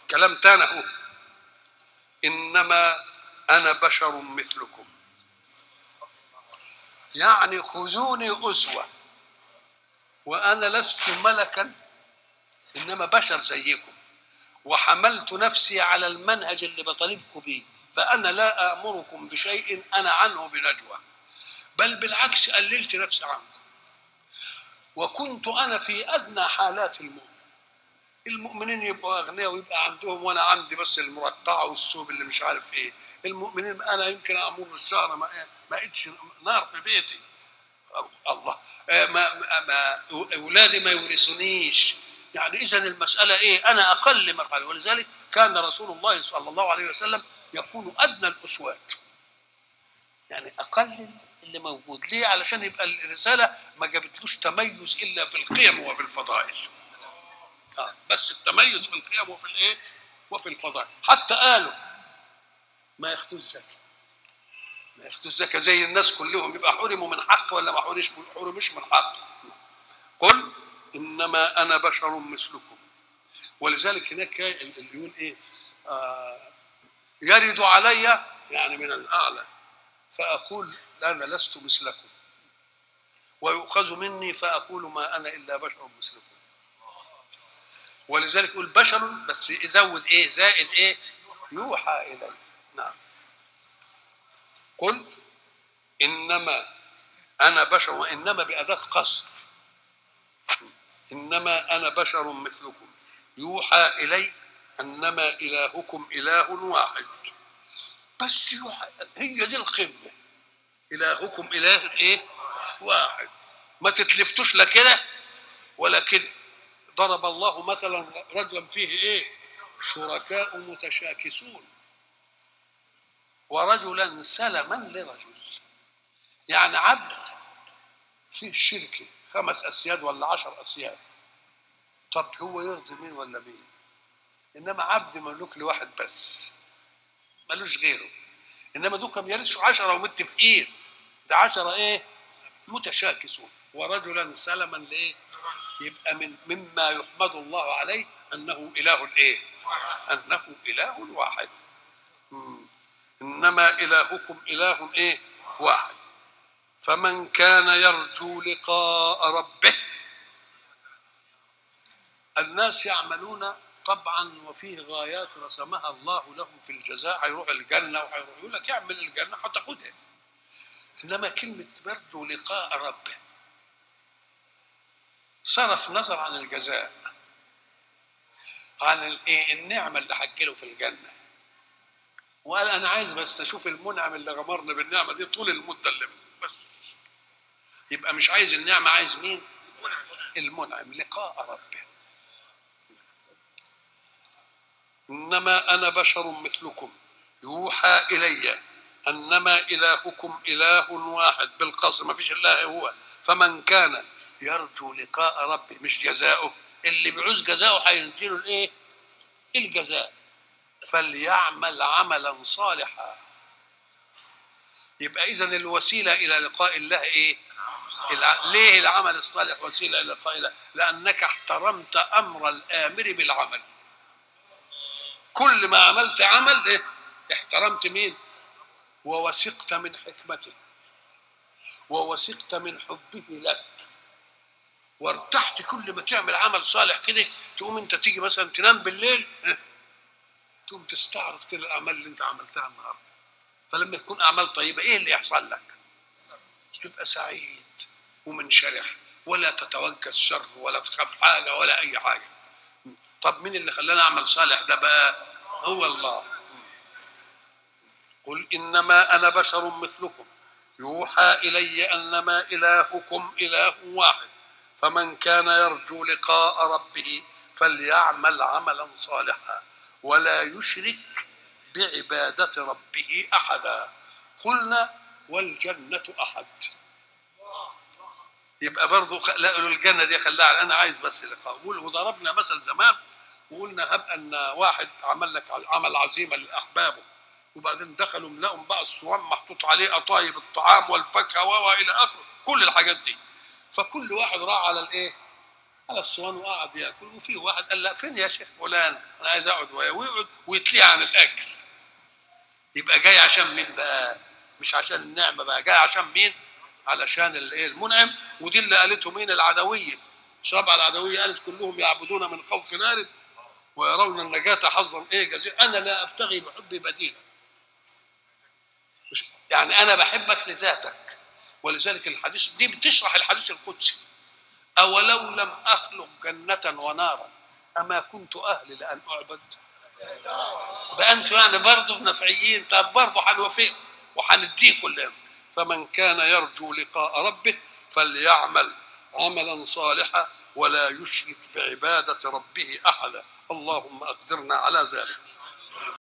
كلام تاني اهو انما انا بشر مثلكم يعني خذوني اسوه وانا لست ملكا انما بشر زيكم وحملت نفسي على المنهج اللي بطالبكم به فانا لا امركم بشيء انا عنه بنجوى بل بالعكس قللت نفسي عنكم وكنت انا في ادنى حالات المؤمن المؤمنين يبقوا اغنياء ويبقى عندهم وانا عندي بس المرقعه والثوب اللي مش عارف ايه المؤمنين انا يمكن امر الشهر ما ما اقيتش نار في بيتي الله آه، ما ما ما اولادي ما يورثونيش يعني اذا المساله ايه انا اقل مرحله ولذلك كان رسول الله صلى الله عليه وسلم يكون ادنى الاسوات يعني اقل اللي موجود ليه علشان يبقى الرساله ما جابتلوش تميز الا في القيم وفي الفضائل آه، بس التميز في القيم وفي الايه وفي الفضائل حتى قالوا ما ياخدوش زكاه ما ياخدوش زكاه زي الناس كلهم يبقى حرموا من حق ولا ما حرمش حرمش من حق قل انما انا بشر مثلكم ولذلك هناك اللي يقول ايه آه يرد علي يعني من الاعلى فاقول انا لست مثلكم ويؤخذ مني فاقول ما انا الا بشر مثلكم ولذلك يقول بشر بس يزود ايه زائد ايه يوحى الي نعم قل انما انا بشر وانما باداه قصر انما انا بشر مثلكم يوحى الي انما الهكم اله واحد بس يوحى هي دي القمه الهكم اله ايه واحد ما تتلفتوش لا كده ولا كده ضرب الله مثلا رجلا فيه ايه شركاء متشاكسون ورجلا سلما لرجل يعني عبد فيه شركه خمس اسياد ولا عشر اسياد طب هو يرضي مين ولا مين انما عبد مملوك لواحد بس ملوش غيره انما دول كم يرثوا عشرة ومتفقين ده عشرة ايه متشاكسون ورجلا سلما لايه يبقى من مما يحمد الله عليه انه اله الايه انه اله واحد مم. انما الهكم اله ايه واحد فمن كان يرجو لقاء ربه الناس يعملون طبعا وفيه غايات رسمها الله لهم في الجزاء هيروح الجنه وهيروح يقول لك اعمل الجنه هتاخدها انما كلمه يرجو لقاء ربه صرف نظر عن الجزاء عن الايه النعمه اللي هتجيله في الجنه وقال انا عايز بس اشوف المنعم اللي غمرني بالنعمه دي طول المده اللي بس يبقى مش عايز النعمه عايز مين المنعم لقاء ربه انما انا بشر مثلكم يوحى الي انما الهكم اله واحد بالقصر ما فيش الا هو فمن كان يرجو لقاء ربه مش جزاؤه اللي بيعوز جزاؤه هيديله الايه الجزاء فليعمل عملا صالحا يبقى اذا الوسيله الى لقاء الله ايه الع... ليه العمل الصالح وسيله الى لقاء الله لانك احترمت امر الامر بالعمل كل ما عملت عمل إيه؟ احترمت مين ووثقت من حكمته ووثقت من حبه لك وارتحت كل ما تعمل عمل صالح كده تقوم انت تيجي مثلا تنام بالليل اه؟ تقوم تستعرض كده الاعمال اللي انت عملتها النهارده فلما تكون اعمال طيبه ايه اللي يحصل لك تبقى سعيد ومنشرح ولا تتوجه الشر ولا تخاف حاجه ولا اي حاجه طب مين اللي خلاني اعمل صالح ده بقى هو الله قل انما انا بشر مثلكم يوحى الي انما الهكم اله واحد فمن كان يرجو لقاء ربه فليعمل عملا صالحا ولا يشرك بعباده ربه احدا قلنا والجنه احد يبقى برضه خ... لا الجنه دي خلاها انا عايز بس لقاء وضربنا مثل زمان وقلنا هب ان واحد عمل لك عمل عزيمه لاحبابه وبعدين دخلوا ملقوا بقى الصوام محطوط عليه قطايب الطعام والفاكهه والى اخره كل الحاجات دي فكل واحد راح على الايه؟ على الصوان وقعد ياكل وفي واحد قال لا فين يا شيخ فلان انا عايز اقعد وياه ويقعد ويتليه عن الاكل يبقى جاي عشان مين بقى مش عشان النعمه بقى جاي عشان مين علشان الايه المنعم ودي اللي قالته مين العدويه شراب العدويه قالت كلهم يعبدون من خوف نار ويرون النجاة حظا ايه جزيلا انا لا ابتغي بحبي بديلا مش يعني انا بحبك لذاتك ولذلك الحديث دي بتشرح الحديث القدسي اولو لم اخلق جنة ونارا اما كنت اهل لان اعبد ده انتوا يعني برضه نفعيين طب برضه هنوافق وهنديه كلنا فمن كان يرجو لقاء ربه فليعمل عملا صالحا ولا يشرك بعبادة ربه أحدا اللهم أقدرنا على ذلك